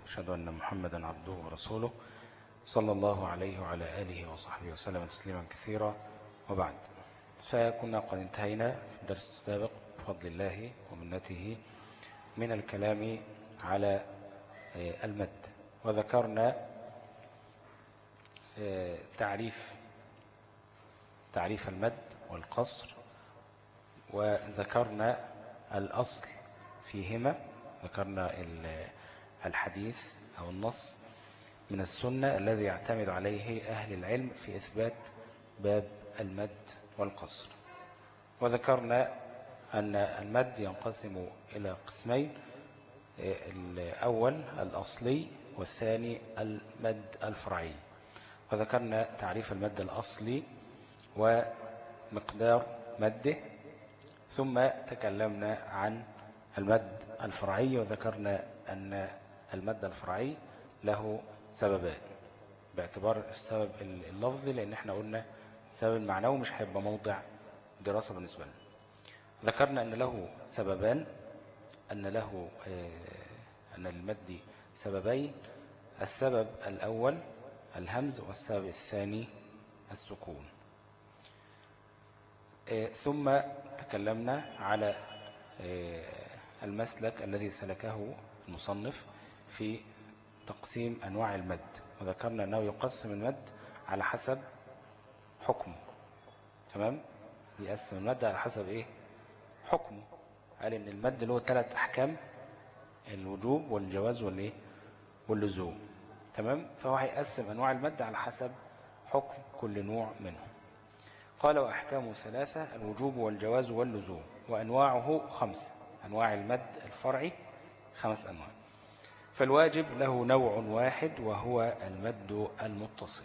أشهد أن محمدا عبده ورسوله صلى الله عليه وعلى آله وصحبه وسلم تسليما كثيرا وبعد فكنا قد انتهينا في الدرس السابق بفضل الله ومنته من الكلام على آه، المد وذكرنا آه، تعريف تعريف المد والقصر وذكرنا الأصل فيهما ذكرنا الحديث أو النص من السنة الذي يعتمد عليه أهل العلم في إثبات باب المد والقصر وذكرنا أن المد ينقسم إلى قسمين الأول الأصلي والثاني المد الفرعي وذكرنا تعريف المد الأصلي ومقدار مده ثم تكلمنا عن المد الفرعي وذكرنا أن المد الفرعي له سببان باعتبار السبب اللفظي لأن احنا قلنا السبب المعنوي مش هيبقى موضع دراسة بالنسبة لنا ذكرنا أن له سببان أن له آه، أن المد سببين السبب الأول الهمز والسبب الثاني السكون آه، ثم تكلمنا على آه، المسلك الذي سلكه المصنف في تقسيم أنواع المد وذكرنا أنه يقسم المد على حسب حكمه تمام يقسم المد على حسب إيه حكمه قال إن المد له ثلاث أحكام الوجوب والجواز والإيه واللزوم تمام فهو هيقسم أنواع المد على حسب حكم كل نوع منهم قال وأحكامه ثلاثة الوجوب والجواز واللزوم وأنواعه خمسة أنواع المد الفرعي خمس أنواع فالواجب له نوع واحد وهو المد المتصل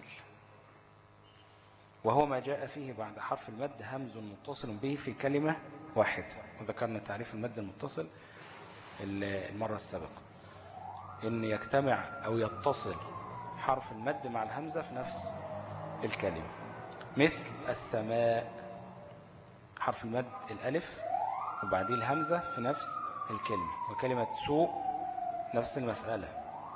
وهو ما جاء فيه بعد حرف المد همز متصل به في كلمة واحدة وذكرنا تعريف المد المتصل المرة السابقة إن يجتمع أو يتصل حرف المد مع الهمزة في نفس الكلمة مثل السماء حرف المد الألف وبعديه الهمزة في نفس الكلمة وكلمة سوء نفس المسألة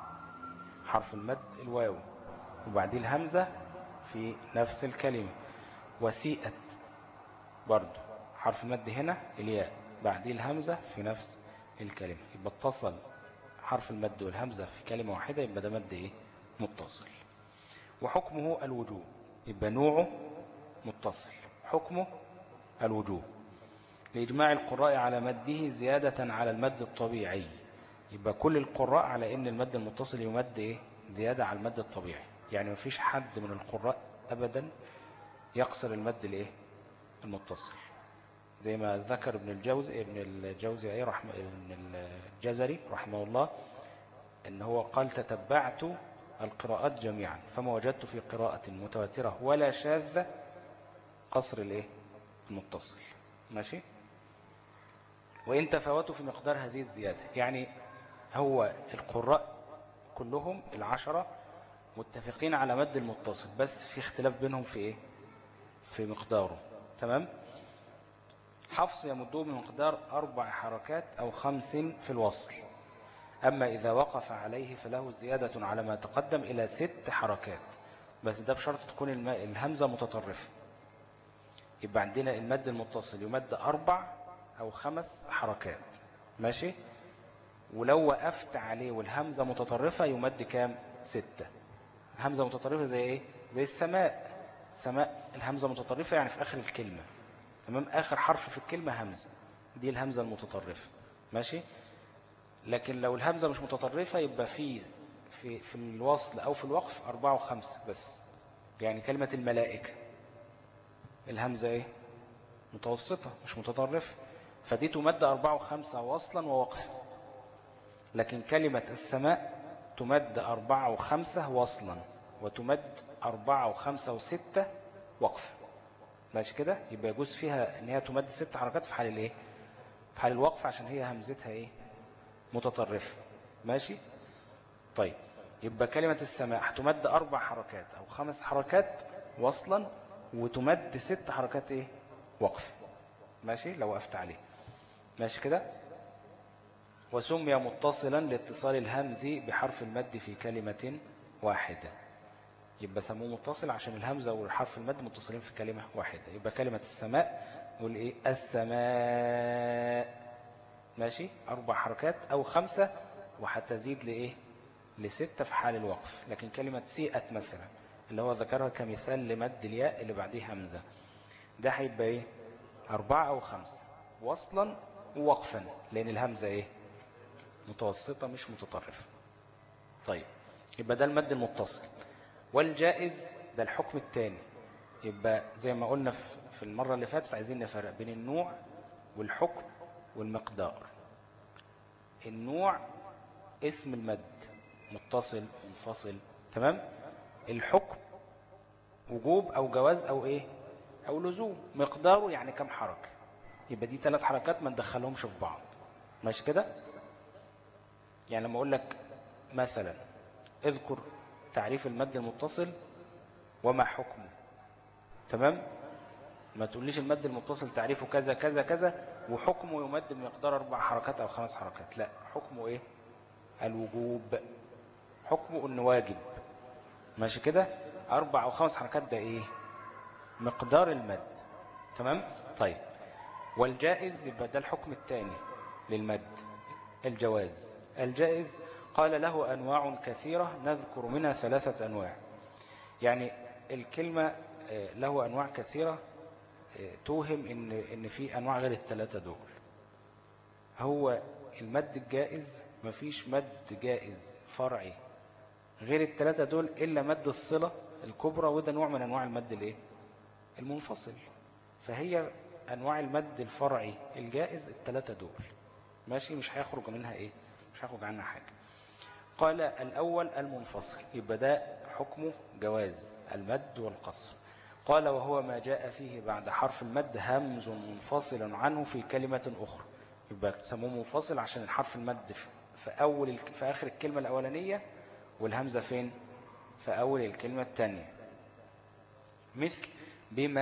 حرف المد الواو وبعديه الهمزة في نفس الكلمة وسيئة برضو حرف المد هنا الياء بعديه الهمزة في نفس الكلمة يبقى اتصل حرف المد والهمزة في كلمة واحدة يبقى ده مد ايه متصل وحكمه الوجوب يبقى نوعه متصل حكمه الوجوب لإجماع القراء على مده زيادة على المد الطبيعي يبقى كل القراء على ان المد المتصل يمد ايه زيادة على المد الطبيعي يعني مفيش حد من القراء ابدا يقصر المد الايه المتصل زي ما ذكر ابن الجوزي ابن الجوزي ايه رحمه ابن الجزري رحمه الله ان هو قال تتبعت القراءات جميعا فما وجدت في قراءة متواترة ولا شاذة قصر الايه المتصل ماشي وإن تفاوتوا في مقدار هذه الزيادة يعني هو القراء كلهم العشرة متفقين على مد المتصل بس في اختلاف بينهم في ايه في مقداره تمام حفص يمده بمقدار أربع حركات أو خمس في الوصل أما إذا وقف عليه فله زيادة على ما تقدم إلى ست حركات بس ده بشرط تكون الهمزة متطرفة يبقى عندنا المد المتصل يمد أربع أو خمس حركات ماشي ولو وقفت عليه والهمزة متطرفة يمد كام ستة همزة متطرفة زي ايه زي السماء السماء الهمزة متطرفة يعني في آخر الكلمة تمام آخر حرف في الكلمة همزة دي الهمزة المتطرفة ماشي لكن لو الهمزة مش متطرفة يبقى في في في الوصل أو في الوقف أربعة وخمسة بس يعني كلمة الملائكة الهمزة ايه متوسطة مش متطرفة فدي تمد أربعة وخمسة وصلا ووقفا لكن كلمة السماء تمد أربعة وخمسة وصلا وتمد أربعة وخمسة وستة وقفا ماشي كده يبقى يجوز فيها ان هي تمد ست حركات في حال الايه في حال الوقف عشان هي همزتها ايه متطرفة ماشي طيب يبقى كلمة السماء هتمد أربع حركات أو خمس حركات وصلا وتمد ست حركات ايه وقف ماشي لو وقفت عليه ماشي كده وسمي متصلا لاتصال الهمز بحرف المد في كلمة واحدة يبقى سموه متصل عشان الهمزة والحرف المد متصلين في كلمة واحدة يبقى كلمة السماء نقول إيه السماء ماشي أربع حركات أو خمسة وهتزيد لإيه لستة في حال الوقف لكن كلمة سيئت مثلا اللي هو ذكرها كمثال لمد الياء اللي بعديه همزة ده هيبقى إيه أربعة أو خمسة وصلا ووقفا لأن الهمزة إيه متوسطة مش متطرفة طيب يبقى ده المد المتصل والجائز ده الحكم الثاني يبقى زي ما قلنا في المرة اللي فاتت عايزين نفرق بين النوع والحكم والمقدار النوع اسم المد متصل منفصل تمام الحكم وجوب او جواز او ايه او لزوم مقداره يعني كم حركة يبقى دي ثلاث حركات ما ندخلهمش في بعض ماشي كده يعني لما اقول لك مثلا اذكر تعريف المد المتصل وما حكمه تمام ما تقوليش المد المتصل تعريفه كذا كذا كذا وحكمه يمد بمقدار اربع حركات او خمس حركات لا حكمه ايه الوجوب حكمه انه واجب ماشي كده اربع او خمس حركات ده ايه مقدار المد تمام طيب والجائز يبقى ده الحكم الثاني للمد الجواز الجائز قال له أنواع كثيرة نذكر منها ثلاثة أنواع يعني الكلمة آه، له أنواع كثيرة آه، توهم إن, إن في أنواع غير الثلاثة دول هو المد الجائز مفيش مد جائز فرعي غير الثلاثة دول إلا مد الصلة الكبرى وده نوع من أنواع المد الإيه؟ المنفصل فهي أنواع المد الفرعي الجائز الثلاثة دول ماشي مش هيخرج منها إيه مش هيخرج عنها حاجة قال الأول المنفصل يبقى ده حكمه جواز المد والقصر قال وهو ما جاء فيه بعد حرف المد همز منفصل عنه في كلمة أخرى يبقى تسموه منفصل عشان الحرف المد في أول في آخر الكلمة الأولانية والهمزة فين في أول الكلمة الثانية مثل بما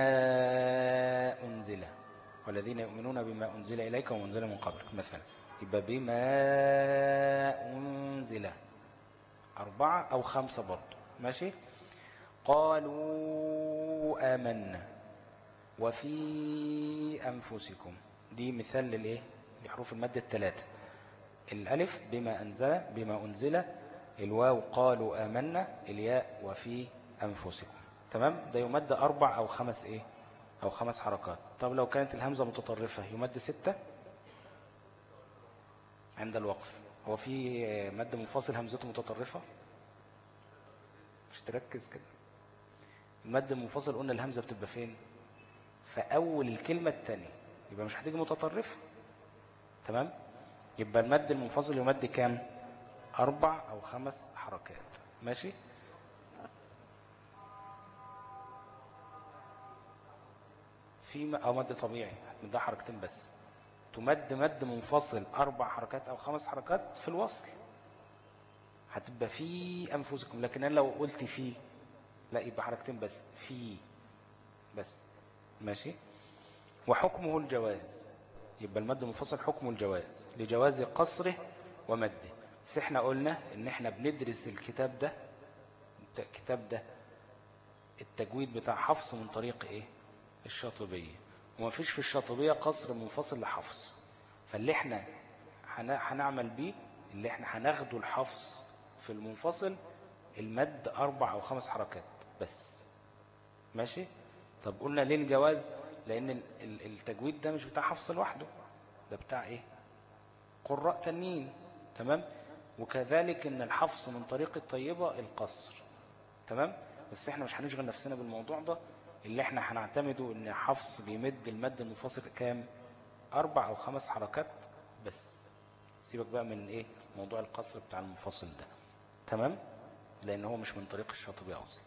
أنزل والذين يؤمنون بما أنزل إليك ومنزل من قبلك مثلا يبقى بما أنزل أربعة أو خمسة برضو ماشي قالوا آمنا وفي أنفسكم دي مثال للإيه لحروف المد الثلاثة الألف بما أنزل بما أنزل الواو قالوا آمنا الياء وفي أنفسكم تمام ده يمد أربع أو خمس إيه أو خمس حركات طب لو كانت الهمزة متطرفة يمد ستة عند الوقف هو في مد منفصل همزته متطرفة مش تركز كده المد المنفصل قلنا الهمزة بتبقى فين في أول الكلمة الثانية يبقى مش هتيجي متطرفة تمام يبقى المد المنفصل يمد كام أربع أو خمس حركات ماشي في أو مد طبيعي ده حركتين بس تمد مد منفصل أربع حركات أو خمس حركات في الوصل هتبقى في أنفسكم لكن أنا لو قلت في لا يبقى حركتين بس في بس ماشي وحكمه الجواز يبقى المد المنفصل حكمه الجواز لجواز قصره ومده بس احنا قلنا ان احنا بندرس الكتاب ده الكتاب ده التجويد بتاع حفص من طريق ايه الشاطبية وما فيش في الشاطبية قصر منفصل لحفص فاللي احنا هنعمل بيه اللي احنا هناخده الحفص في المنفصل المد أربع أو خمس حركات بس ماشي طب قلنا ليه الجواز لأن التجويد ده مش بتاع حفص لوحده ده بتاع ايه قراء تانيين تمام وكذلك ان الحفص من طريق الطيبة القصر تمام بس احنا مش هنشغل نفسنا بالموضوع ده اللي احنا هنعتمده ان حفص بيمد المد المنفصل كام اربع او خمس حركات بس سيبك بقى من ايه موضوع القصر بتاع المنفصل ده تمام لان هو مش من طريق الشاطبي اصلا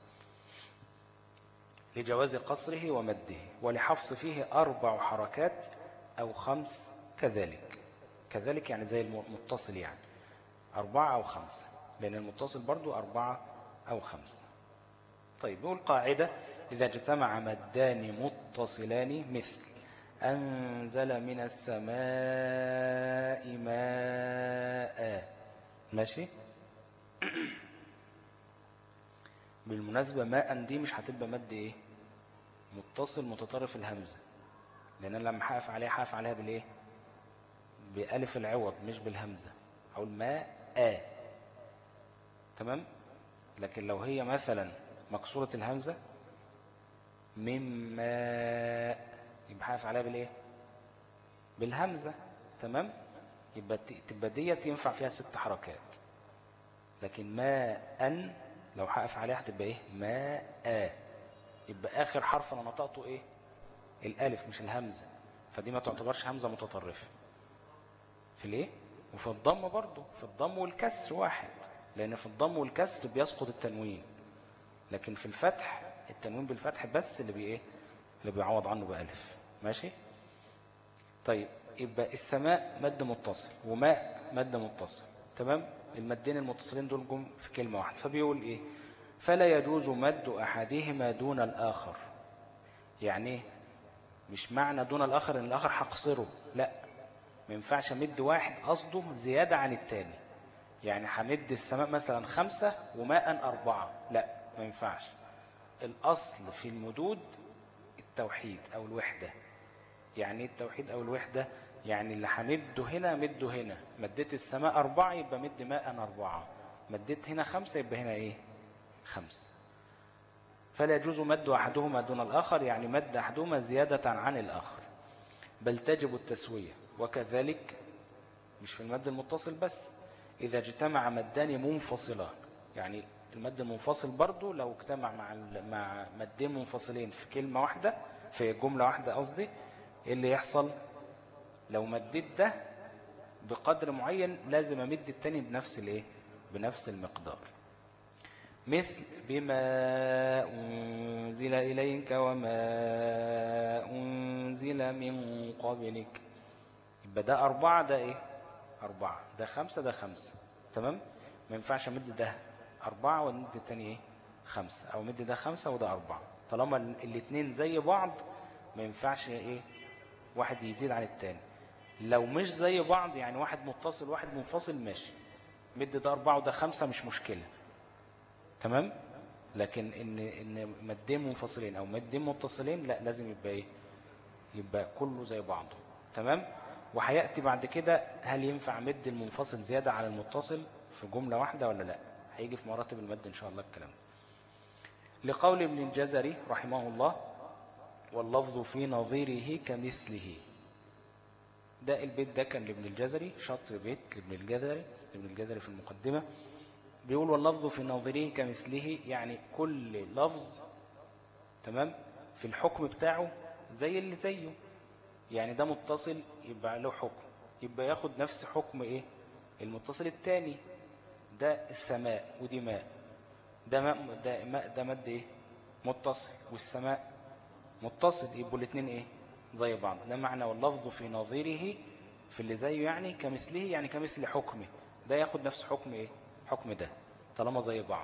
لجواز قصره ومده ولحفص فيه اربع حركات او خمس كذلك كذلك يعني زي المتصل يعني أربعة أو خمسة لأن المتصل برضو أربعة أو خمسة طيب نقول قاعدة إذا اجتمع مدان متصلان مثل أنزل من السماء ماء ماشي بالمناسبة ماء دي مش هتبقى مد ايه متصل متطرف الهمزة لان انا لما حقف عليها حقف عليها بالايه بألف العوض مش بالهمزة اقول ماء آ تمام لكن لو هي مثلا مكسورة الهمزة مما يبقى حقف عليها بالايه بالهمزة تمام يبقى تبقى ديت ينفع فيها ست حركات لكن ما أن لو حقف عليها هتبقى ايه ما آ يبقى آخر حرف أنا نطقته ايه الألف مش الهمزة فدي ما تعتبرش همزة متطرفة في الايه وفي الضم برضو في الضم والكسر واحد لأن في الضم والكسر بيسقط التنوين لكن في الفتح التنوين بالفتح بس اللي بي ايه اللي بيعوض عنه بألف ماشي طيب يبقى السماء مد متصل وماء مد متصل تمام المدين المتصلين دول جم في كلمة واحدة فبيقول ايه فلا يجوز مد أحدهما دون الآخر يعني ايه مش معنى دون الآخر ان الآخر هقصره لا ما ينفعش مد واحد قصده زيادة عن التاني يعني همد السماء مثلا خمسة وماء أربعة لا ما ينفعش الأصل في المدود التوحيد أو الوحدة يعني التوحيد أو الوحدة يعني اللي همده هنا مده هنا مديت السماء أربعة يبقى مد ماء أربعة مديت هنا خمسة يبقى هنا إيه خمسة فلا يجوز مد أحدهما دون الآخر يعني مد أحدهما زيادة عن الآخر بل تجب التسوية وكذلك مش في المد المتصل بس إذا اجتمع مدان منفصلان يعني المد المنفصل برضو لو اجتمع مع مع مدين منفصلين في كلمة واحدة في جملة واحدة قصدي ايه اللي يحصل لو مديت ده بقدر معين لازم امد التاني بنفس الايه بنفس المقدار مثل بما أنزل إليك وما أنزل من قبلك يبقى ده أربعة ده إيه أربعة ده خمسة ده خمسة تمام ما ينفعش أمد ده أربعة ومد التاني إيه خمسة أو مد ده خمسة وده أربعة طالما الاتنين زي بعض ما ينفعش إيه واحد يزيد عن التاني لو مش زي بعض يعني واحد متصل واحد منفصل ماشي مد ده أربعة وده خمسة مش مشكلة تمام لكن إن إن مدين منفصلين أو مدين متصلين لا لازم يبقى إيه يبقى كله زي بعضه تمام وهيأتي بعد كده هل ينفع مد المنفصل زيادة على المتصل في جملة واحدة ولا لا هيجي في مراتب المد إن شاء الله الكلام لقول ابن الجزري رحمه الله واللفظ في نظيره كمثله ده البيت ده كان لابن الجزري شطر بيت لابن الجزري لابن الجزري في المقدمة بيقول واللفظ في نظيره كمثله يعني كل لفظ تمام في الحكم بتاعه زي اللي زيه يعني ده متصل يبقى له حكم يبقى ياخد نفس حكم ايه المتصل الثاني ده السماء ودي ماء ده ماء ده ماء ده مد ايه متصل والسماء متصل يبقوا الاثنين ايه زي بعض ده معنى واللفظ في نظيره في اللي زيه يعني كمثله يعني كمثل حكمه ده ياخد نفس حكم ايه حكم ده طالما زي بعض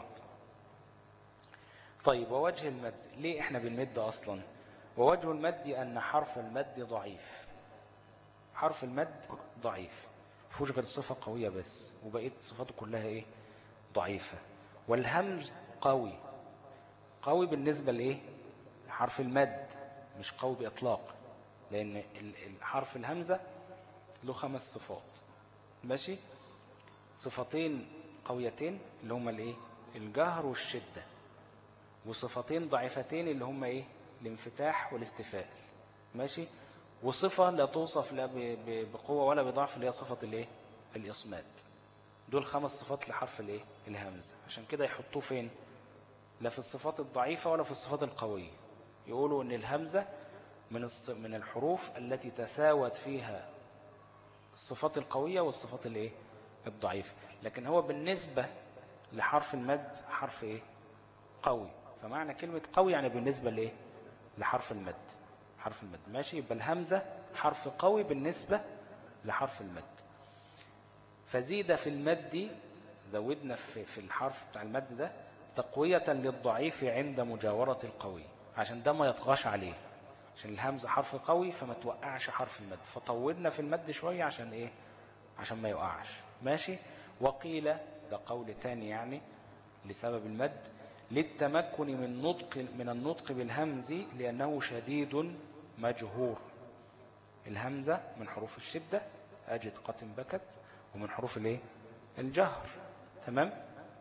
طيب ووجه المد ليه احنا بنمد اصلا ووجه المد ان حرف المد ضعيف حرف المد ضعيف فوش غير صفة قوية بس وبقيت صفاته كلها ايه ضعيفة والهمز قوي قوي بالنسبة لايه حرف المد مش قوي بإطلاق لأن حرف الهمزة له خمس صفات ماشي صفتين قويتين اللي هما الايه الجهر والشدة وصفتين ضعيفتين اللي هما ايه الانفتاح والاستفاء ماشي وصفة لا توصف لا بقوة ولا بضعف اللي هي صفة الايه الإصمات دول خمس صفات لحرف الايه الهمزة عشان كده يحطوه فين لا في الصفات الضعيفة ولا في الصفات القوية يقولوا ان الهمزة من من الحروف التي تساوت فيها الصفات القوية والصفات الايه الضعيفة لكن هو بالنسبة لحرف المد حرف ايه قوي فمعنى كلمة قوي يعني بالنسبة لايه لحرف المد حرف المد ماشي يبقى الهمزة حرف قوي بالنسبة لحرف المد فزيد في المد زودنا في, في الحرف بتاع المد ده تقوية للضعيف عند مجاورة القوي عشان ده ما يطغاش عليه عشان الهمزة حرف قوي فما توقعش حرف المد فطولنا في المد شوية عشان ايه عشان ما يوقعش ماشي وقيل ده قول تاني يعني لسبب المد للتمكن من نطق من النطق بالهمز لأنه شديد مجهور الهمزة من حروف الشدة أجد قتم بكت ومن حروف الايه الجهر تمام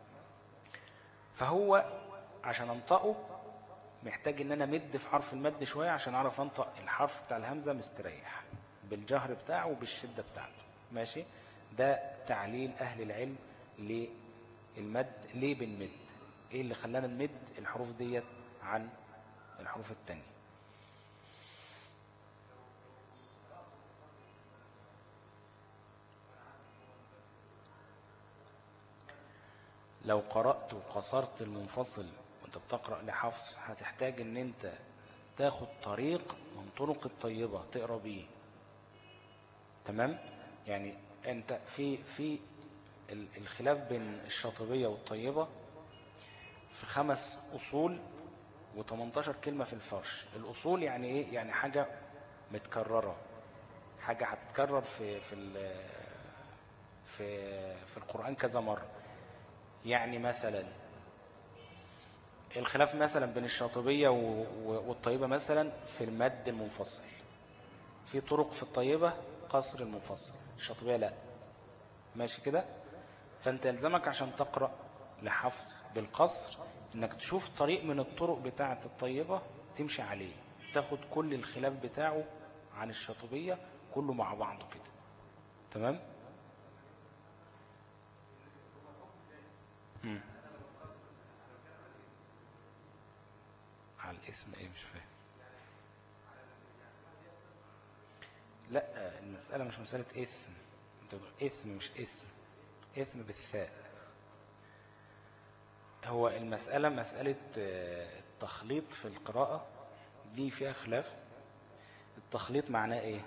فهو عشان انطقه محتاج ان انا مد في حرف المد شوية عشان اعرف انطق الحرف بتاع الهمزة مستريح بالجهر بتاعه وبالشدة بتاعته ماشي ده تعليل اهل العلم للمد ليه بنمد ايه اللي خلانا نمد الحروف ديت عن الحروف التانية لو قرأت وقصرت المنفصل وانت بتقرأ لحفص هتحتاج ان انت تاخد طريق من طرق الطيبة تقرأ بيه تمام يعني انت في في الخلاف بين الشاطبية والطيبة في خمس أصول و18 كلمة في الفرش الأصول يعني إيه؟ يعني حاجة متكررة حاجة هتتكرر في في في في القرآن كذا مرة يعني مثلا الخلاف مثلا بين الشاطبية والطيبة مثلا في المد المنفصل في طرق في الطيبة قصر المنفصل الشاطبية لا ماشي كده فانت يلزمك عشان تقرأ لحفظ بالقصر انك تشوف طريق من الطرق بتاعة الطيبة تمشي عليه تاخد كل الخلاف بتاعه عن الشاطبية كله مع بعضه كده تمام مم. على الاسم ايه مش فاهم لا المسألة مش مسألة اسم اسم مش اسم اسم بالثاء هو المسألة مسألة آه، التخليط في القراءة دي فيها خلاف التخليط معناه ايه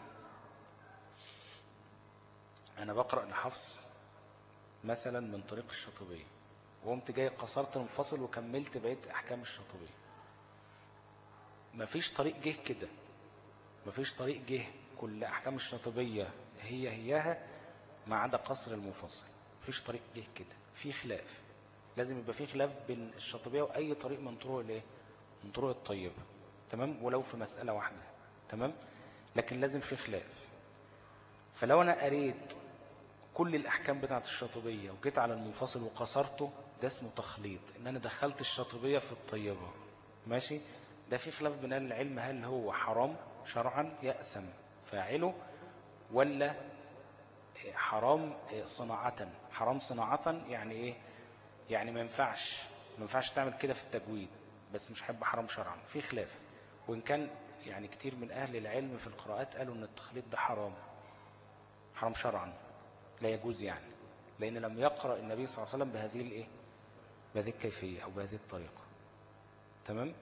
انا بقرأ لحفص مثلا من طريق الشاطبية وقمت جاي قصرت المنفصل وكملت بقيت احكام الشاطبية مفيش طريق جه كده مفيش طريق جه كل احكام الشاطبية هي هياها ما عدا قصر المنفصل مفيش طريق جه كده في خلاف لازم يبقى في خلاف بين الشاطبية واي طريق من طرق الايه من طرق الطيبة تمام ولو في مسألة واحدة تمام لكن لازم في خلاف فلو انا قريت كل الأحكام بتاعت الشاطبية وجيت على المنفصل وقصرته ده اسمه تخليط إن أنا دخلت الشاطبية في الطيبة ماشي ده في خلاف بين العلم هل هو حرام شرعا يأثم فاعله ولا حرام صناعة حرام صناعة يعني ايه يعني ما ينفعش ما ينفعش تعمل كده في التجويد بس مش حب حرام شرعا في خلاف وإن كان يعني كتير من أهل العلم في القراءات قالوا أن التخليط ده حرام حرام شرعا لا يجوز يعني لأن لم يقرأ النبي صلى الله عليه وسلم بهذه الإيه؟ بهذه الكيفية أو بهذه الطريقة تمام؟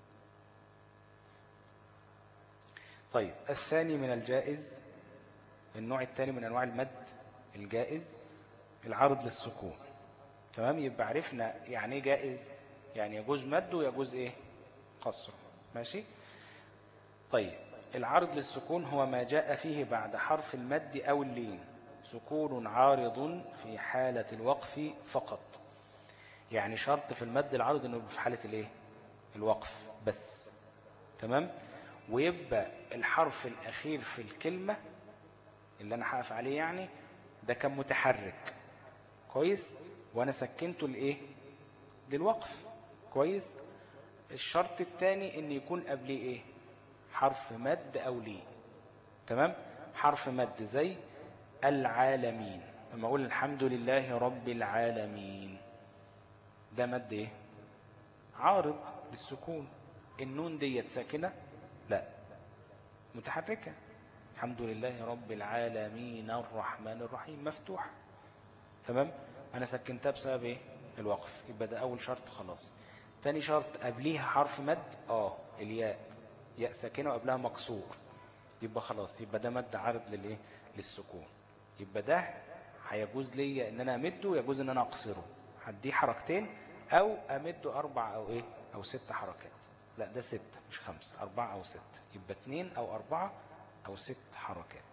طيب الثاني من الجائز النوع الثاني من أنواع المد الجائز العرض للسكون تمام يبقى عرفنا يعني ايه جائز يعني يجوز مد ويجوز ايه قصر ماشي طيب العرض للسكون هو ما جاء فيه بعد حرف المد أو اللين سكون عارض في حالة الوقف فقط يعني شرط في المد العارض انه في حالة الايه الوقف بس تمام ويبقى الحرف الاخير في الكلمة اللي انا حقف عليه يعني ده كان متحرك كويس وانا سكنته لايه للوقف كويس الشرط الثاني ان يكون قبليه ايه حرف مد او ليه تمام حرف مد زي العالمين لما أقول الحمد لله رب العالمين ده مد إيه عارض للسكون النون ديت ساكنة لا متحركة الحمد لله رب العالمين الرحمن الرحيم مفتوح تمام أنا سكنتها بسبب إيه الوقف يبقى ده أول شرط خلاص تاني شرط قبليها حرف مد آه الياء ياء ساكنة وقبلها مكسور يبقى خلاص يبقى ده مد عارض للإيه للسكون يبقى ده هيجوز ليا ان انا امده ويجوز ان انا اقصره هديه حركتين او امده اربع او ايه او ست حركات لا ده ستة مش خمسة أربعة أو ستة يبقى اتنين أو أربعة أو ست حركات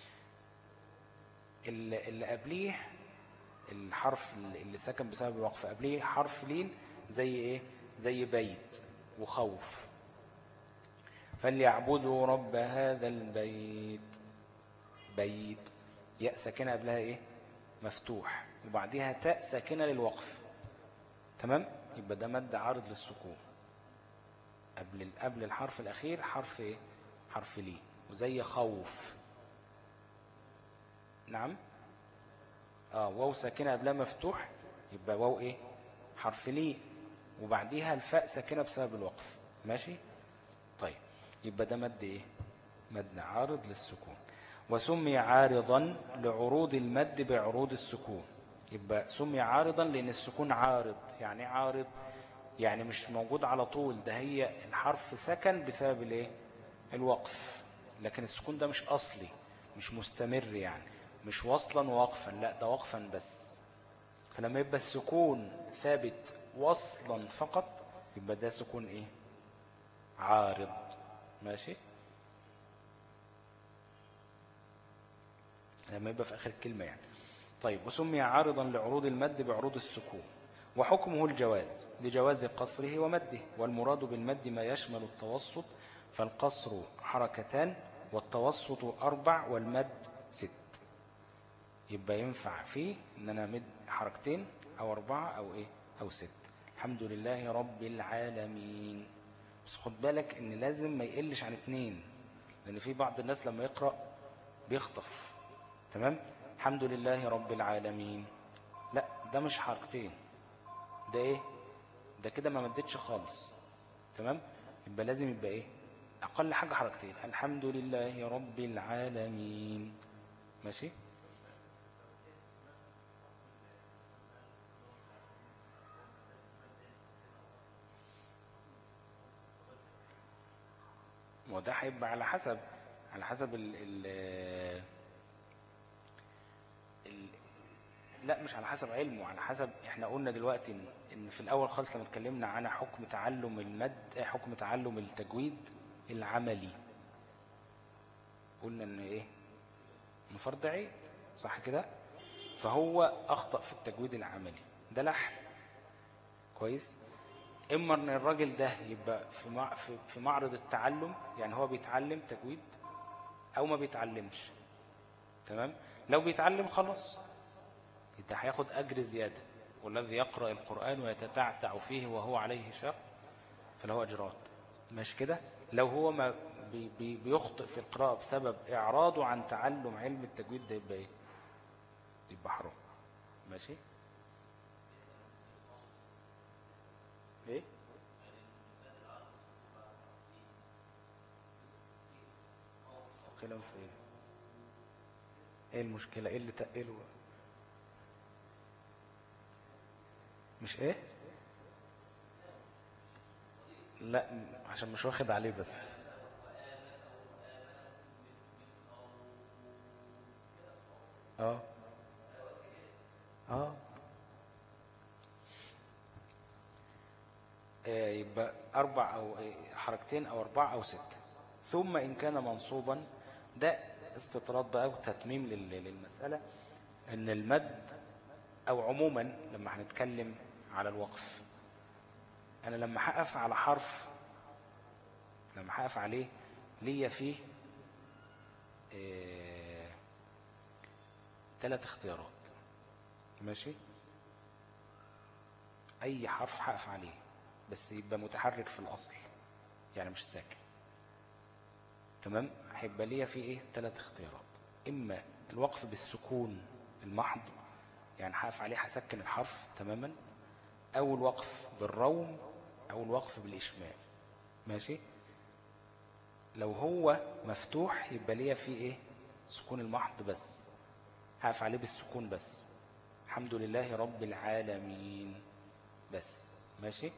اللي, اللي قبليه الحرف اللي سكن بسبب الوقف قبليه حرف لين زي ايه زي بيت وخوف فليعبدوا رب هذا البيت بيت ياء ساكنه قبلها ايه مفتوح وبعديها تاء ساكنه للوقف تمام يبقى ده مد عارض للسكون قبل قبل الحرف الاخير حرف ايه حرف لين وزي خوف نعم اه واو ساكنه قبلها مفتوح يبقى واو ايه حرف لين وبعديها الفاء ساكنه بسبب الوقف ماشي طيب يبقى ده مد ايه مد عارض للسكون وسمي عارضا لعروض المد بعروض السكون يبقى سمي عارضا لان السكون عارض يعني عارض يعني مش موجود على طول ده هي الحرف سكن بسبب الايه الوقف لكن السكون ده مش اصلي مش مستمر يعني مش وصلا ووقفا لا ده وقفا بس فلما يبقى السكون ثابت وصلا فقط يبقى ده سكون ايه عارض ماشي لما يبقى في آخر الكلمة يعني طيب وسمي عارضا لعروض المد بعروض السكون وحكمه الجواز لجواز قصره ومده والمراد بالمد ما يشمل التوسط فالقصر حركتان والتوسط أربع والمد ست يبقى ينفع فيه ان انا مد حركتين او اربعة او ايه او ست الحمد لله رب العالمين بس خد بالك ان لازم ما يقلش عن اتنين لان في بعض الناس لما يقرأ بيخطف تمام الحمد لله رب العالمين لا ده مش حركتين ده ايه ده كده ما مدتش خالص تمام يبقى لازم يبقى ايه اقل حاجة حركتين الحمد لله رب العالمين ماشي وده هيبقى على حسب على حسب ال ال ال لا مش على حسب علمه على حسب احنا قلنا دلوقتي ان, إن في الاول خالص لما اتكلمنا عن حكم تعلم المد حكم تعلم التجويد العملي قلنا ان ايه ان فرض عين صح كده فهو اخطأ في التجويد العملي ده لحن كويس اما ان الراجل ده يبقى في في معرض التعلم يعني هو بيتعلم تجويد او ما بيتعلمش تمام لو بيتعلم خلاص انت هياخد اجر زياده والذي يقرا القران ويتتعتع فيه وهو عليه شق فله اجران ماشي كده لو هو ما بي بي بيخطئ في القراءه بسبب اعراضه عن تعلم علم التجويد ده يبقى ايه يبقى حرام ماشي ايه خلاف ايه ايه المشكلة ايه اللي تقله مش ايه لا عشان مش واخد عليه بس اه اه آه، يبقى أربع أو حركتين أو أربعة أو ستة ثم إن كان منصوبا ده استطراد بقى وتتميم للمسألة إن المد أو عموما لما هنتكلم على الوقف أنا لما هقف على حرف لما هقف عليه ليا فيه اه ثلاث اختيارات ماشي أي حرف هقف عليه بس يبقى متحرك في الأصل يعني مش ساكن تمام هيبقى ليا في ايه ثلاث اختيارات اما الوقف بالسكون المحض يعني هقف عليه هسكن الحرف تماما او الوقف بالروم او الوقف بالاشمال ماشي لو هو مفتوح يبقى ليا في ايه سكون المحض بس هقف عليه بالسكون بس الحمد لله رب العالمين بس ماشي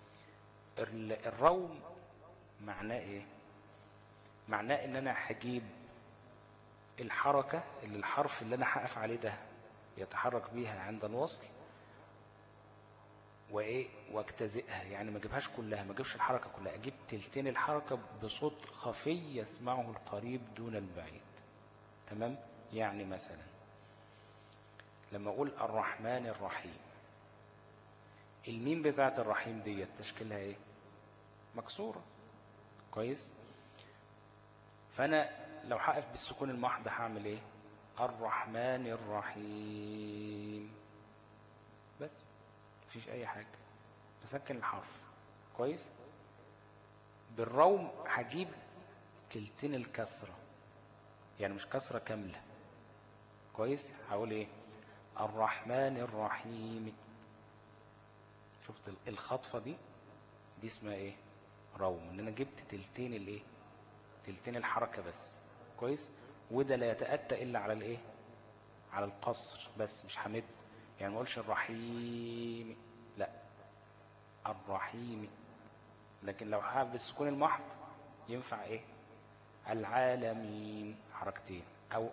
الروم معناه ايه معناه ان انا هجيب الحركة اللي الحرف اللي انا هقف عليه ده يتحرك بيها عند الوصل وايه واجتزئها يعني ما اجيبهاش كلها ما اجيبش الحركه كلها اجيب تلتين الحركه بصوت خفي يسمعه القريب دون البعيد تمام يعني مثلا لما اقول الرحمن الرحيم الميم بتاعت الرحيم ديت تشكيلها ايه مكسوره كويس فانا لو هقف بالسكون المحض هعمل ايه الرحمن الرحيم بس مفيش اي حاجة بسكن الحرف كويس بالروم هجيب تلتين الكسرة يعني مش كسرة كاملة كويس هقول ايه الرحمن الرحيم شفت الخطفة دي دي اسمها ايه روم ان انا جبت تلتين الايه تلتين الحركة بس كويس وده لا يتأتى الا على الايه على القصر بس مش حمد يعني ما اقولش الرحيم لا الرحيم لكن لو حابب بالسكون المحض ينفع ايه العالمين حركتين او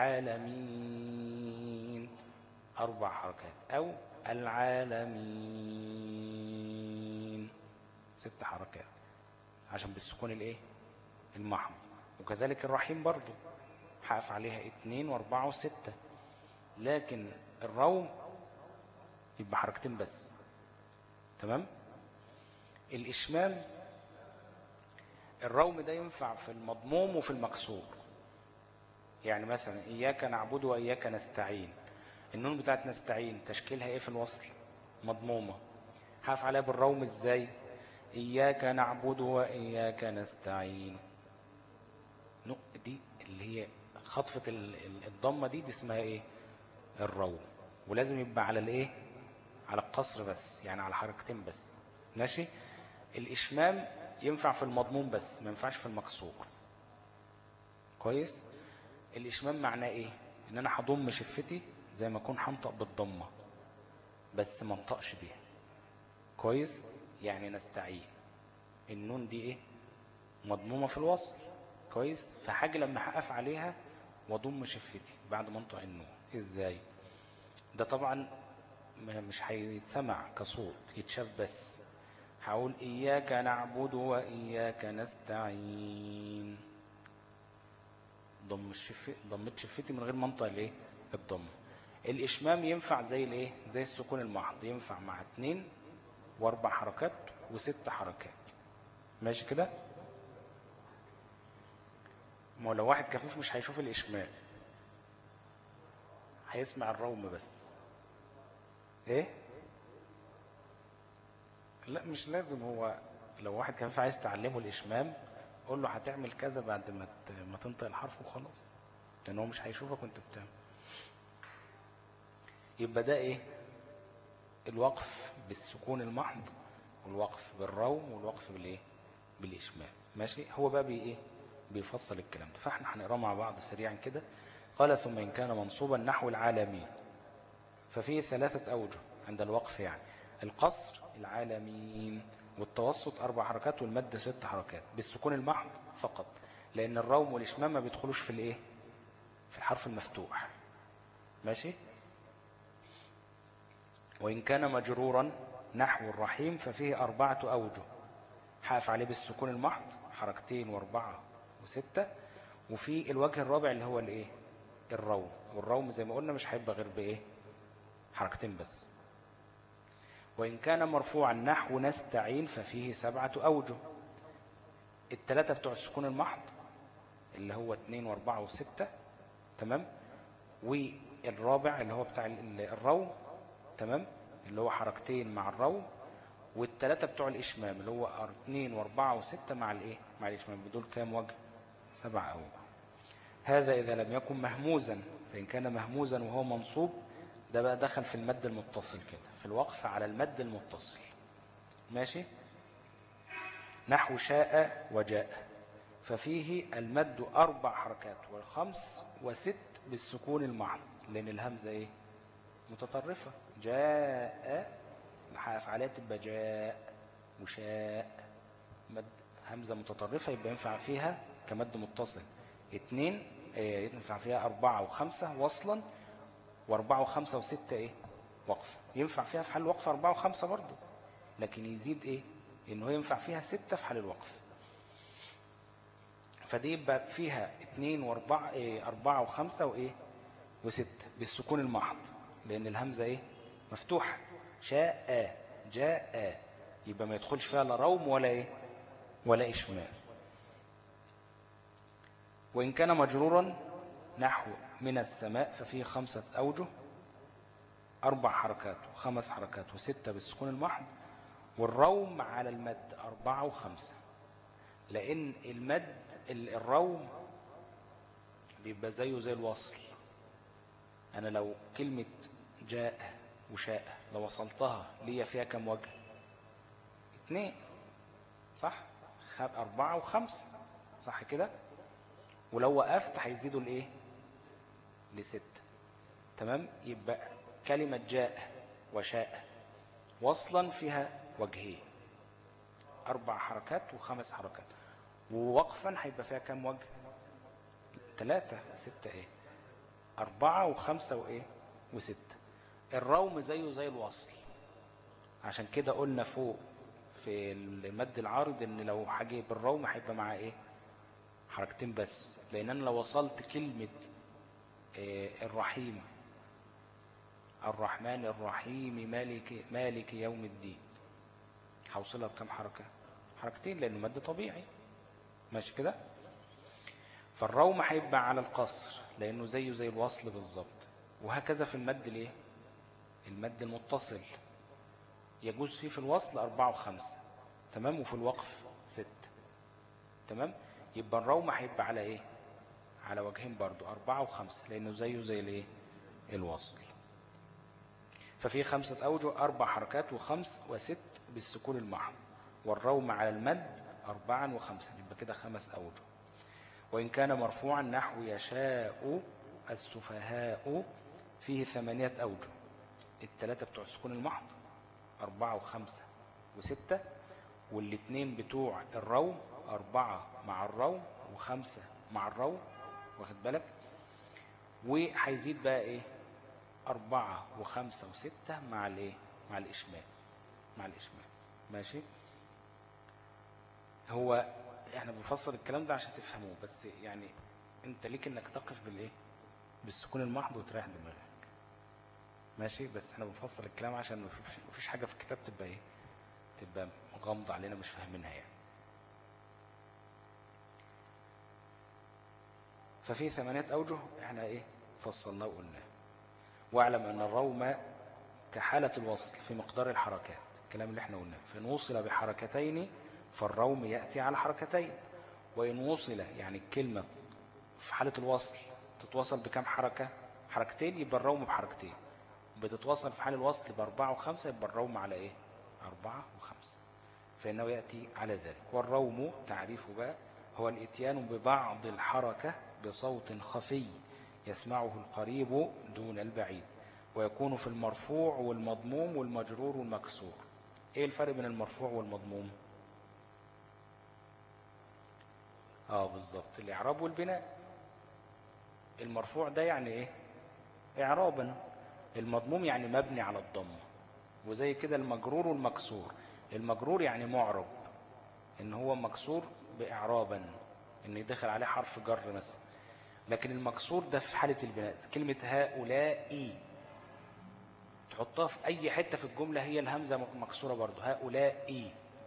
العالمين اربع حركات او العالمين ست حركات عشان بالسكون الايه المحض وكذلك الرحيم برضو حقف عليها اتنين واربعة وستة لكن الروم يبقى حركتين بس تمام الإشمام الروم ده ينفع في المضموم وفي المكسور يعني مثلا إياك نعبد وإياك نستعين النون بتاعت نستعين تشكيلها إيه في الوصل مضمومة هقف عليها بالروم إزاي إياك نعبد وإياك نستعين دي اللي هي خطفة الضمة دي دي اسمها إيه الروم ولازم يبقى على الإيه على القصر بس يعني على حركتين بس ماشي الإشمام ينفع في المضمون بس ما ينفعش في المكسور كويس الإشمام معناه إيه إن أنا هضم شفتي زي ما أكون هنطق بالضمة بس ما انطقش بيها كويس يعني نستعين النون دي إيه مضمومة في الوصل كويس فحاجة لما هقف عليها واضم شفتي بعد ما انطق النون ازاي ده طبعا مش هيتسمع كصوت يتشاف بس هقول إياك نعبد وإياك نستعين ضم الشف ضمت شفتي من غير منطق الايه الضم الإشمام ينفع زي الايه زي السكون المحض ينفع مع اتنين واربع حركات وست حركات ماشي كده ما لو واحد كفيف مش هيشوف الإشمام هيسمع الروم بس ايه لا مش لازم هو لو واحد كان عايز تعلمه الاشمام قول له هتعمل كذا بعد ما ما تنطق الحرف وخلاص لان هو مش هيشوفك وانت بتعمل يبقى ده ايه الوقف بالسكون المحض والوقف بالروم والوقف بالايه بالاشمام ماشي هو بقى بي ايه بيفصل الكلام ده فاحنا هنقراه مع بعض سريعا كده قال ثم ان كان منصوبا نحو العالمين ففيه ثلاثة أوجه عند الوقف يعني القصر العالمين والتوسط أربع حركات والمد ست حركات بالسكون المحض فقط لأن الروم والإشمام ما بيدخلوش في الإيه في الحرف المفتوح ماشي وإن كان مجرورا نحو الرحيم ففيه أربعة أوجه حاف عليه بالسكون المحض حركتين واربعة وستة وفي الوجه الرابع اللي هو الايه الروم والروم زي ما قلنا مش هيبقى غير بايه حركتين بس وإن كان مرفوعا نحو نستعين ففيه سبعة أوجه التلاتة بتوع السكون المحض اللي هو اتنين واربعة وستة تمام والرابع اللي هو بتاع الروم تمام اللي هو حركتين مع الروم والتلاتة بتوع الإشمام اللي هو اتنين واربعة وستة مع الإيه مع الإشمام بدول كام وجه سبع أوجه هذا إذا لم يكن مهموزا فإن كان مهموزا وهو منصوب ده بقى دخل في المد المتصل كده في الوقف على المد المتصل ماشي نحو شاء وجاء ففيه المد أربع حركات والخمس وست بالسكون المحض لأن الهمزة إيه متطرفة جاء عليها تبقى جاء وشاء مد همزة متطرفة يبقى ينفع فيها كمد متصل اتنين إيه، ينفع فيها أربعة وخمسة وصلا واربعة وخمسة وستة ايه وقف ينفع فيها في حل وقف أربعة وخمسة برضو لكن يزيد ايه انه ينفع فيها ستة في حال الوقف فدي يبقى فيها اتنين واربعة ايه اربعة وخمسة وايه وستة بالسكون المحض لان الهمزة ايه مفتوحة شاء جاء يبقى ما يدخلش فيها لا روم ولا ايه ولا اشمال وإن كان مجرورا نحو من السماء ففيه خمسة أوجه أربع حركات وخمس حركات وستة بالسكون المحض والروم على المد أربعة وخمسة لأن المد الروم بيبقى زيه زي الوصل أنا لو كلمة جاء وشاء لو وصلتها ليا فيها كم وجه اثنين صح أربعة وخمسة صح كده ولو وقفت هيزيدوا الايه لستة تمام يبقى كلمة جاء وشاء وصلا فيها وجهين أربع حركات وخمس حركات ووقفا هيبقى فيها كم وجه ثلاثة ستة ايه أربعة وخمسة وايه وستة الروم زيه زي الوصل عشان كده قلنا فوق في المد العارض ان لو حاجة بالروم هيبقى معاه ايه حركتين بس لان انا لو وصلت كلمة آه، الرحيم الرحمن الرحيم مالك, مالك يوم الدين هوصلها بكم حركة حركتين لانه مد طبيعي ماشي كده فالروم هيبقى على القصر لانه زيه زي الوصل بالظبط وهكذا في المد الايه المد المتصل يجوز فيه في الوصل أربعة وخمسة تمام وفي الوقف ستة تمام يبقى الروم هيبقى على ايه على وجهين برضو أربعة وخمسة لأنه زيه زي الايه الوصل ففي خمسة أوجه أربع حركات وخمس وست بالسكون المحض والروم على المد أربعا وخمسة يبقى كده خمس أوجه وإن كان مرفوعا نحو يشاء السفهاء فيه ثمانية أوجه الثلاثة بتوع السكون المحض أربعة وخمسة وستة والاثنين بتوع الروم أربعة مع الروم وخمسة مع الروم واخد بالك وهيزيد بقى ايه أربعة وخمسة وستة مع الايه مع الإشمال مع الإشمال ماشي هو احنا بنفصل الكلام ده عشان تفهموه بس يعني انت ليك انك تقف بالايه بالسكون المحض وتريح دماغك ماشي بس احنا بنفصل الكلام عشان مفيش حاجة في الكتاب تبقى ايه تبقى غامضة علينا مش فاهمينها يعني ففي ثمانية أوجه احنا ايه فصلناه وقلناه واعلم أن الروم كحالة الوصل في مقدار الحركات الكلام اللي احنا قلناه فإن وصل بحركتين فالروم يأتي على حركتين وإن وصل يعني الكلمة في حالة الوصل تتوصل بكم حركة حركتين يبقى الروم بحركتين بتتوصل في حال الوصل بأربعة وخمسة يبقى الروم على إيه أربعة وخمسة فإنه يأتي على ذلك والروم تعريفه بقى هو الاتيان ببعض الحركة بصوت خفي يسمعه القريب دون البعيد ويكون في المرفوع والمضموم والمجرور والمكسور ايه الفرق بين المرفوع والمضموم اه بالظبط الاعراب والبناء المرفوع ده يعني ايه اعرابا المضموم يعني مبني على الضم وزي كده المجرور والمكسور المجرور يعني معرب ان هو مكسور باعرابا ان يدخل عليه حرف جر مثلا لكن المكسور ده في حالة البناء كلمة هؤلاء تحطها في أي حتة في الجملة هي الهمزة مكسورة برضو هؤلاء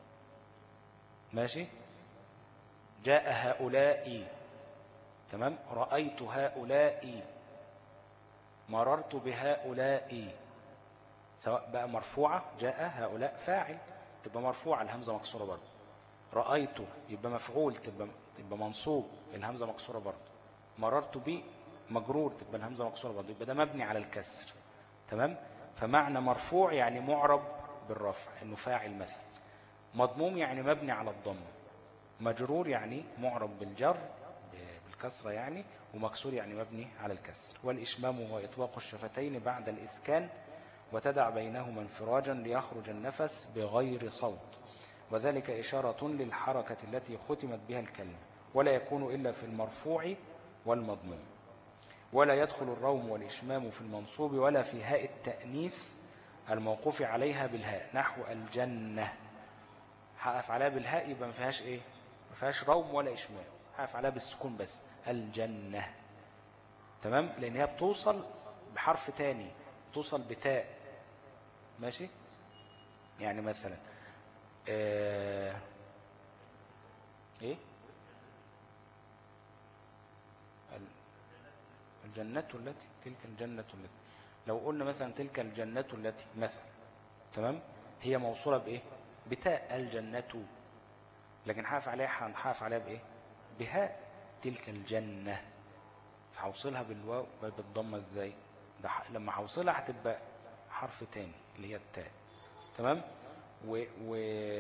ماشي جاء هؤلاء تمام رأيت هؤلاء مررت بهؤلاء سواء بقى مرفوعة جاء هؤلاء فاعل تبقى مرفوعة الهمزة مكسورة برضو رأيت يبقى مفعول تبقى, تبقى منصوب الهمزة مكسورة برضو مررت به مجرور تبقى الهمزة مكسورة برضه يبقى ده مبني على الكسر تمام فمعنى مرفوع يعني معرب بالرفع انه فاعل مثل مضموم يعني مبني على الضم مجرور يعني معرب بالجر بالكسرة يعني ومكسور يعني مبني على الكسر والإشمام هو إطلاق الشفتين بعد الإسكان وتدع بينهما انفراجا ليخرج النفس بغير صوت وذلك إشارة للحركة التي ختمت بها الكلمة ولا يكون إلا في المرفوع والمضموم ولا يدخل الروم والإشمام في المنصوب ولا في هاء التأنيث الموقوف عليها بالهاء نحو الجنة حقف عليها بالهاء يبقى ما فيهاش ايه ما فيهاش روم ولا إشمام حقف عليها بالسكون بس الجنة تمام لأن هي بتوصل بحرف تاني بتوصل بتاء ماشي يعني مثلا آه ايه الجنة التي تلك الجنة التي لو قلنا مثلا تلك الجنة التي مثلا تمام هي موصولة بإيه بتاء الجنة لكن حاف عليها حاف عليها بإيه بهاء تلك الجنة فحوصلها بالواو بالضمة ازاي ده لما حوصلها هتبقى حرف تاني اللي هي التاء تمام و, و...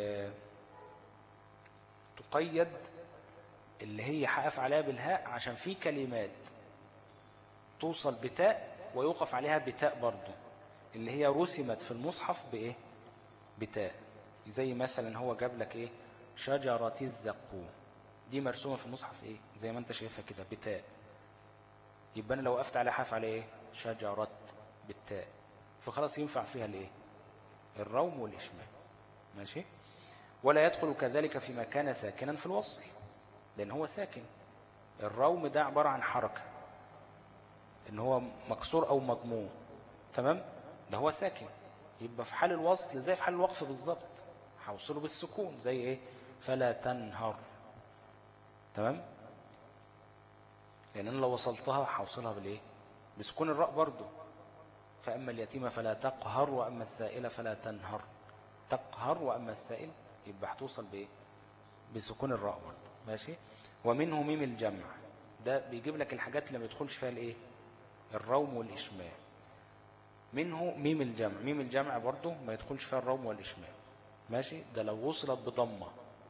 تقيد اللي هي حقف عليها بالهاء عشان في كلمات توصل بتاء ويوقف عليها بتاء برضو اللي هي رسمت في المصحف بإيه بتاء زي مثلا هو جاب لك إيه شجرة الزقوم دي مرسومة في المصحف إيه زي ما أنت شايفها كده بتاء يبقى أنا لو وقفت على حرف على إيه شجرة بالتاء فخلاص ينفع فيها الإيه الروم والإشمال ماشي ولا يدخل كذلك فيما كان ساكنا في الوصل لأن هو ساكن الروم ده عبارة عن حركة ان هو مكسور او مضموم تمام ده هو ساكن يبقى في حال الوصل زي في حال الوقف بالظبط هوصله بالسكون زي ايه فلا تنهر تمام لان انا لو وصلتها هوصلها بالايه بسكون الراء برضو فاما اليتيم فلا تقهر واما السائل فلا تنهر تقهر واما السائل يبقى هتوصل بايه بسكون الراء برضو ماشي ومنه ميم الجمع ده بيجيب لك الحاجات اللي ما بيدخلش فيها الايه الروم والإشماع منه ميم الجمع ميم الجمع برضو ما يدخلش فيها الروم والإشماع ماشي ده لو وصلت بضمة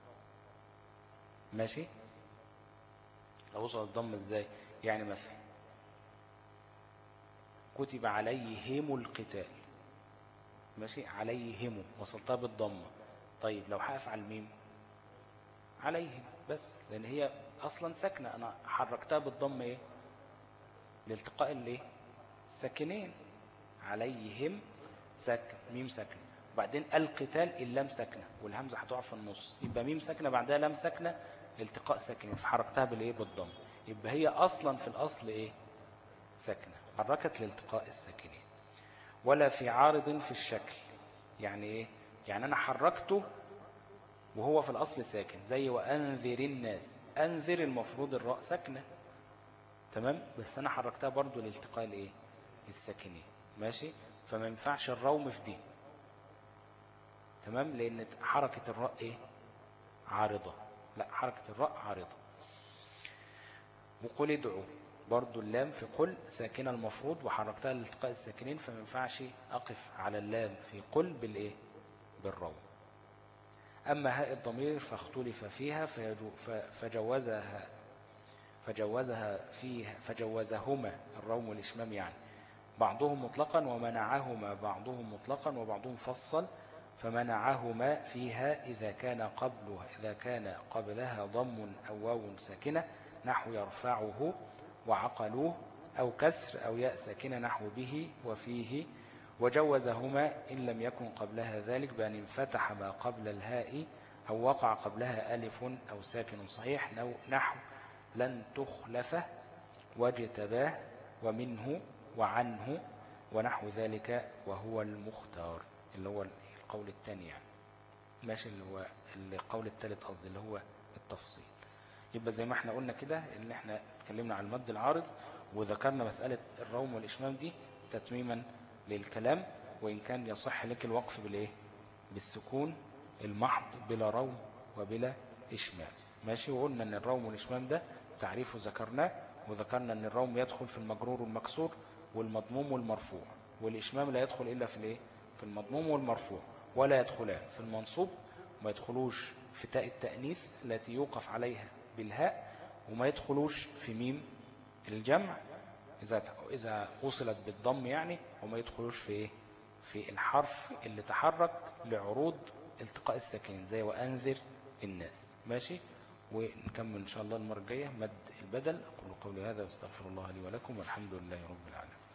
ماشي لو وصلت ضمة ازاي يعني مثلا كتب عليهم القتال ماشي عليهم وصلتها بالضمة طيب لو حقف على الميم عليهم بس لان هي اصلا ساكنه انا حركتها بالضمه ايه لالتقاء الايه الساكنين عليهم ساكن ميم ساكنه وبعدين القتال اللام ساكنه والهمزه هتقع في النص يبقى ميم ساكنه بعدها لام ساكنه التقاء ساكنين فحركتها بالايه بالضم يبقى هي اصلا في الاصل ايه ساكنه حركت لالتقاء الساكنين ولا في عارض في الشكل يعني ايه يعني انا حركته وهو في الاصل ساكن زي وانذر الناس انذر المفروض الراء ساكنه تمام بس انا حركتها برضو لالتقاء الايه الساكنين ماشي فما ينفعش الروم في دي تمام لان حركة الراء ايه عارضة لا حركة الراء عارضة وقل ادعوا برضو اللام في قل ساكنة المفروض وحركتها لالتقاء الساكنين فما ينفعش اقف على اللام في قل بالايه بالروم أما هاء الضمير فاختلف فيها فجوزها فجوزها فيها فجوزهما الروم والإشمام يعني بعضهم مطلقا ومنعهما بعضهم مطلقا وبعضهم فصل فمنعهما فيها إذا كان قبلها إذا كان قبلها ضم أو واو ساكنة نحو يرفعه وعقلوه أو كسر أو ياء ساكنة نحو به وفيه وجوزهما إن لم يكن قبلها ذلك بأن انفتح ما قبل الهاء أو وقع قبلها ألف أو ساكن صحيح نحو لن تخلف واجتباه ومنه وعنه ونحو ذلك وهو المختار اللي هو القول الثاني يعني ماشي اللي هو القول الثالث قصدي اللي هو التفصيل يبقى زي ما احنا قلنا كده ان احنا اتكلمنا عن المد العارض وذكرنا مسألة الروم والإشمام دي تتميما للكلام وإن كان يصح لك الوقف بالإيه بالسكون المحض بلا روم وبلا إشمام ماشي وقلنا ان الروم والإشمام ده تعريفه ذكرناه وذكرنا ان الروم يدخل في المجرور والمكسور والمضموم والمرفوع والإشمام لا يدخل إلا في الايه في المضموم والمرفوع ولا يدخلان في المنصوب ما يدخلوش في تاء التأنيث التي يوقف عليها بالهاء وما يدخلوش في ميم الجمع إذا إذا وصلت بالضم يعني وما يدخلوش في إيه في الحرف اللي تحرك لعروض التقاء الساكنين زي وأنذر الناس ماشي ونكمل إن شاء الله المرة الجاية مد البدل أقول قولي هذا واستغفر الله لي ولكم والحمد لله رب العالمين